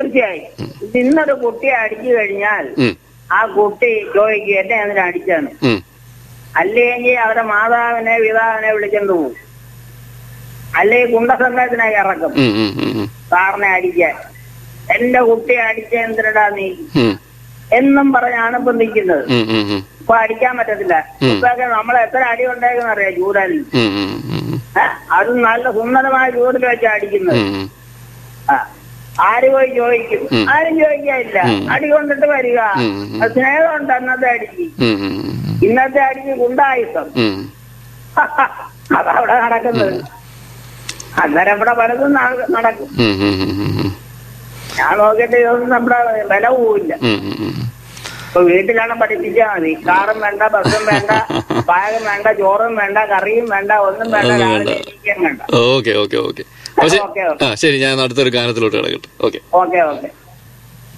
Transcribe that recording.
തീർച്ചയായും ഇന്നൊരു കുട്ടിയെ അടിച്ചു കഴിഞ്ഞാൽ ഉം, ആ കുട്ടി ചോദിക്കും എന്നെ എന്തിനാ അടിച്ചാണ് ഉം, അല്ലെങ്കിൽ അവരുടെ മാതാവിനെ പിതാവിനെ വിളിച്ചോണ്ട് പോകും അല്ലെങ്കിൽ കുണ്ടസംഘത്തിനായി ഇറക്കും ഉം, ഉം, ഉം, ഉം, സാറിനെ അടിക്കാൻ എന്റെ കുട്ടിയെ അടിച്ച എന്തിനടാ നീ ഉം, എന്നും പറഞ്ഞാണ് ഇപ്പൊ നിൽക്കുന്നത് ഉം, ഉം, ഉം, ഇപ്പൊ അടിക്കാൻ പറ്റത്തില്ല ഉം. ഇപ്പൊക്കെ നമ്മൾ എത്ര അടി ഉണ്ടായെന്ന് അറിയാം ചൂടാലിൽ ഉം, ഉം, ഉം, ഏ? അത് നല്ല സുന്ദരമായ ചൂടിൽ വെച്ചാ അടിക്കുന്നത് ഉം, ഉം. ആ. ആര് പോയി ചോദിക്കും ഉം. ആരും ചോദിക്കാനില്ല ഉം. അടി കൊണ്ടിട്ട് വരിക ഉം, ഉം. അത് സ്നേഹമുണ്ട് അന്നത്തെ അടിക്ക് ഉം, ഉം, ഉം, ഇന്നത്തെ അടിക്ക് ഗുണ്ടായുസം ഉം. അതവിടെ നടക്കുന്നത് അന്നേരം ഇവിടെ പലതും നട- നടക്കും ഉം, ഉം, ഉം, ഉം, ഉം. ഞാൻ നോക്കിയിട്ട് ഇതൊന്നും നമ്മുടെ വില പോവില്ല ഉം, ഉം, ഉം. ഇപ്പൊ വീട്ടിലാണ് പഠിപ്പിച്ചാൽ മതി കാറും വേണ്ട ബസ്സും വേണ്ട പാകം വേണ്ട ചോറും വേണ്ട കറിയും വേണ്ട ഒന്നും വേണ്ട ഒന്നും രാവിലെ വേണ്ട. എണീക്കാൻ വേണ്ട ഓക്കെ ഓക്കെ ഓക്കെ പക്ഷേ ഓക്കെ, ഓക്കെ. ആ ശരി ഞാൻ അടുത്തൊരു ഗാനത്തിലോട്ട് കിടക്കട്ടെ ഓക്കെ ഓക്കെ ഓക്കെ